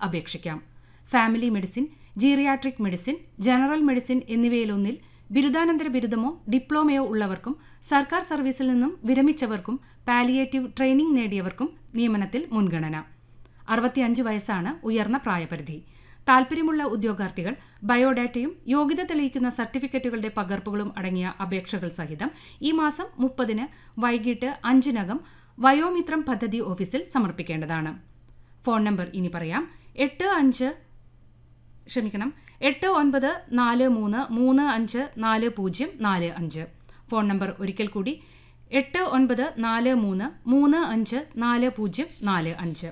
അപേക്ഷിക്കാം family medicine geriatric medicine general medicine എന്നിവയിലൊന്നിൽ ബിരുദാനന്തര ബിരുദമോ ഡിപ്ലോമയോ ഉള്ളവർക്കും സർക്കാർ സർവീസിൽ നിന്നും വിരമിച്ചവർക്കും പാലിയേറ്റീവ് ട്രെയിനിംഗ് നേടിയവർക്കും നിയമനത്തിൽ മുൻഗണന അറുപത്തിയഞ്ച് വയസ്സാണ് ഉയർന്ന പ്രായപരിധി താൽപ്പര്യമുള്ള ഉദ്യോഗാർത്ഥികൾ ബയോഡാറ്റയും യോഗ്യത തെളിയിക്കുന്ന സർട്ടിഫിക്കറ്റുകളുടെ പകർപ്പുകളും അടങ്ങിയ അപേക്ഷകൾ സഹിതം ഈ മാസം മുപ്പതിന് വൈകിട്ട് അഞ്ചിനകം വയോമിത്രം പദ്ധതി ഓഫീസിൽ സമർപ്പിക്കേണ്ടതാണ് ഫോൺ നമ്പർ ഇനി പറയാം എട്ട് അഞ്ച് ക്ഷമിക്കണം എട്ട് ഒൻപത് നാല് മൂന്ന് മൂന്ന് അഞ്ച് നാല് പൂജ്യം നാല് അഞ്ച് ഫോൺ നമ്പർ ഒരിക്കൽ കൂടി എട്ട് ഒൻപത് നാല് മൂന്ന് മൂന്ന് അഞ്ച് നാല് പൂജ്യം നാല് അഞ്ച്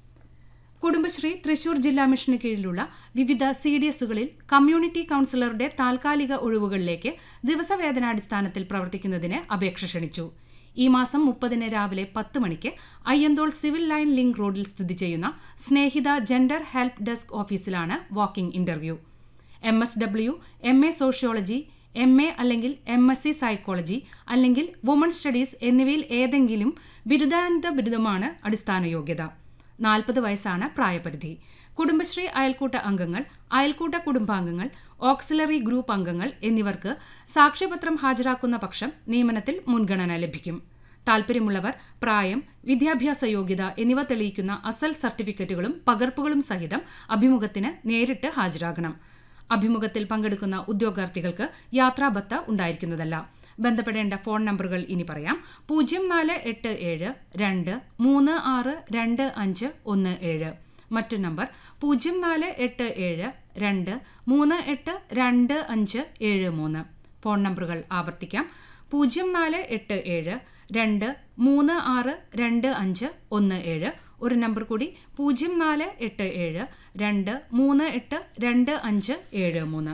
കുടുംബശ്രീ തൃശൂർ ജില്ലാ മിഷന് കീഴിലുള്ള വിവിധ സി ഡി എസുകളിൽ കമ്മ്യൂണിറ്റി കൌൺസിലറുടെ താൽക്കാലിക ഒഴിവുകളിലേക്ക് ദിവസവേതനാടിസ്ഥാനത്തിൽ പ്രവർത്തിക്കുന്നതിന് അപേക്ഷ ക്ഷണിച്ചു ഈ മാസം മുപ്പതിന് രാവിലെ പത്ത് മണിക്ക് അയ്യന്തോൾ സിവിൽ ലൈൻ ലിങ്ക് റോഡിൽ സ്ഥിതി ചെയ്യുന്ന സ്നേഹിത ജെൻഡർ ഹെൽപ്പ് ഡെസ്ക് ഓഫീസിലാണ് walking interview M S W M A sociology M A അല്ലെങ്കിൽ എം എസ് സി സൈക്കോളജി അല്ലെങ്കിൽ വുമൺ സ്റ്റഡീസ് എന്നിവയിൽ ഏതെങ്കിലും ബിരുദാനന്ത ബിരുദമാണ് അടിസ്ഥാന യോഗ്യത നാൽപ്പത് വയസ്സാണ് പ്രായപരിധി കുടുംബശ്രീ അയൽക്കൂട്ട അംഗങ്ങൾ അയൽക്കൂട്ട കുടുംബാംഗങ്ങൾ ഓക്സിലറി ഗ്രൂപ്പ് അംഗങ്ങൾ എന്നിവർക്ക് സാക്ഷ്യപത്രം ഹാജരാക്കുന്ന പക്ഷം നിയമനത്തിൽ മുൻഗണന ലഭിക്കും താൽപ്പര്യമുള്ളവർ പ്രായം വിദ്യാഭ്യാസ യോഗ്യത എന്നിവ തെളിയിക്കുന്ന അസൽ സർട്ടിഫിക്കറ്റുകളും പകർപ്പുകളും സഹിതം അഭിമുഖത്തിന് നേരിട്ട് ഹാജരാകണം അഭിമുഖത്തിൽ പങ്കെടുക്കുന്ന ഉദ്യോഗാർത്ഥികൾക്ക് യാത്രാബത്ത ഉണ്ടായിരിക്കുന്നതല്ല ബന്ധപ്പെടേണ്ട ഫോൺ നമ്പറുകൾ ഇനി പറയാം പൂജ്യം നാല് എട്ട് ഏഴ് രണ്ട് മൂന്ന് ആറ് രണ്ട് അഞ്ച് ഒന്ന് ഏഴ് മറ്റു നമ്പർ പൂജ്യം നാല് എട്ട് ഏഴ് രണ്ട് മൂന്ന് എട്ട് രണ്ട് അഞ്ച് ഏഴ് മൂന്ന് ഫോൺ നമ്പറുകൾ ആവർത്തിക്കാം പൂജ്യം നാല് എട്ട് ഏഴ് രണ്ട് മൂന്ന് ആറ് രണ്ട് അഞ്ച് ഒന്ന് ഏഴ് ഒരു നമ്പർ കൂടി പൂജ്യം നാല് എട്ട് ഏഴ് രണ്ട് മൂന്ന് എട്ട് രണ്ട് അഞ്ച് ഏഴ് മൂന്ന്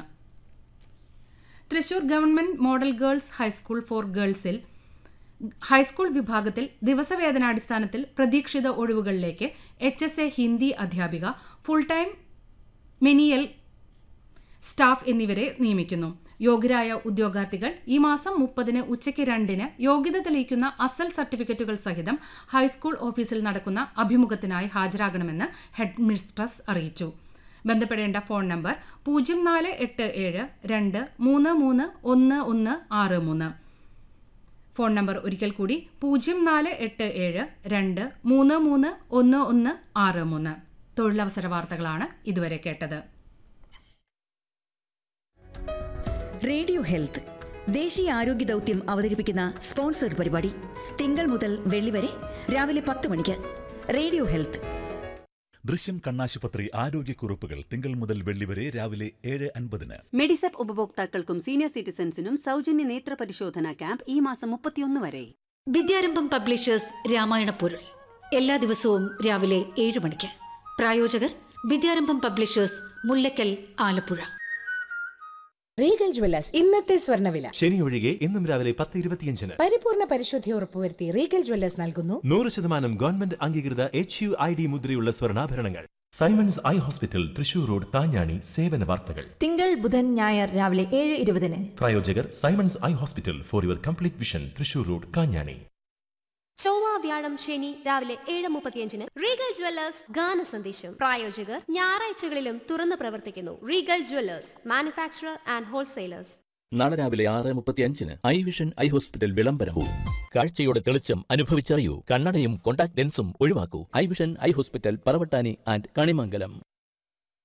Thrissur government model girls high school for ഗേൾസിൽ ഹൈസ്കൂൾ വിഭാഗത്തിൽ ദിവസവേതനാടിസ്ഥാനത്തിൽ പ്രതീക്ഷിത ഒഴിവുകളിലേക്ക് എച്ച് എസ് എ ഹിന്ദി അധ്യാപിക ഫുൾ ടൈം മെനിയൽ സ്റ്റാഫ് എന്നിവരെ നിയമിക്കുന്നു യോഗ്യരായ ഉദ്യോഗാർത്ഥികൾ ഈ മാസം മുപ്പതിന് ഉച്ചയ്ക്ക് രണ്ടിന് യോഗ്യത തെളിയിക്കുന്ന അസൽ സർട്ടിഫിക്കറ്റുകൾ സഹിതം ഹൈസ്കൂൾ ഓഫീസിൽ നടക്കുന്ന അഭിമുഖത്തിനായി ഹാജരാകണമെന്ന് ഹെഡ് മിസ്ട്രസ് അറിയിച്ചു ബന്ധപ്പെടേണ്ട ഫോൺ നമ്പർ പൂജ്യം നാല് എട്ട് ഏഴ് രണ്ട് മൂന്ന് മൂന്ന് ഒന്ന് ഒന്ന് ആറ് മൂന്ന് ഫോൺ നമ്പർ ഒരിക്കൽ കൂടി പൂജ്യം നാല് എട്ട് ഏഴ് രണ്ട് മൂന്ന് മൂന്ന് ഒന്ന് ഒന്ന് ആറ് മൂന്ന് തൊഴിലവസര വാർത്തകളാണ് ഇതുവരെ കേട്ടത് റേഡിയോ ഹെൽത്ത് ദേശീയ ആരോഗ്യ ദൗത്യം അവതരിപ്പിക്കുന്ന സ്പോൺസർഡ് പരിപാടി തിങ്കൾ മുതൽ വെള്ളി വരെ രാവിലെ പത്ത് മണിക്ക് റേഡിയോ ഹെൽത്ത് ദൃശ്യം കണ്ണാശുപത്രി ആരോഗ്യക്കുറിപ്പുകൾ തിങ്കൾ മുതൽ വെള്ളി വരെ രാവിലെ ഏഴ് അൻപതിന് മെഡിസെപ്പ് ഉപഭോക്താക്കൾക്കും സീനിയർ സിറ്റിസൺസിനും സൗജന്യ നേത്ര പരിശോധന ക്യാമ്പ് ഈ മാസം മുപ്പത്തിയൊന്ന് വരെ വിദ്യാരംഭം പബ്ലിഷേഴ്സ് രാമായണ പൊരുൾ എല്ലാ ദിവസവും രാവിലെ ഏഴ് മണിക്ക് പ്രായോജകർ Vidyarambham publishers Mullakkal Alappuzha Regal Jewellers ഇന്നത്തെ സ്വർണ്ണവില ശനി ഒഴികെ ഇന്നും രാവിലെ പത്ത് ഇരുപത്തിയഞ്ചിന് പരിപൂർണ പരിശുദ്ധി ഉറപ്പുവരുത്തി റീഗൽ ജ്വല്ലേഴ്സ് നൽകുന്നു നൂറ് ശതമാനം ഗവൺമെന്റ് അംഗീകൃത എച്ച് യു ഐ ഡി മുദ്രയുള്ള സ്വർണ്ണാഭരണങ്ങൾ Simons eye hospital Thrissur road താഞ്ഞാണി സേവന വാർത്തകൾ തിങ്കൾ ബുധൻ ഞായർ രാവിലെ ഏഴ് ഇരുപതിന് പ്രായോജകർ Simons eye hospital for your complete vision Thrissur road Kanjani ചൊവ്വ വ്യാഴം ശനി രാവിലെ ഏഴ് മുപ്പത്തിയഞ്ചിന് റീഗൽ ജ്വല്ലേഴ്സ് ഗാന സന്ദേശം പ്രായോജകർ ഞായറാഴ്ചകളിലും തുറന്നു പ്രവർത്തിക്കുന്നു Regal Jewellers manufacturer and wholesalers നാളെ രാവിലെ ആറ് മുപ്പത്തിയഞ്ചിന് ഐ വിഷൻ ഐ ഹോസ്പിറ്റൽ വിളംബരവും കാഴ്ചയുടെ തെളിച്ചം അനുഭവിച്ചറിയൂ കണ്ണടയും കോണ്ടാക്ട് ലെൻസും ഒഴിവാക്കൂ eye vision eye hospital Paravattani and Kanimangalam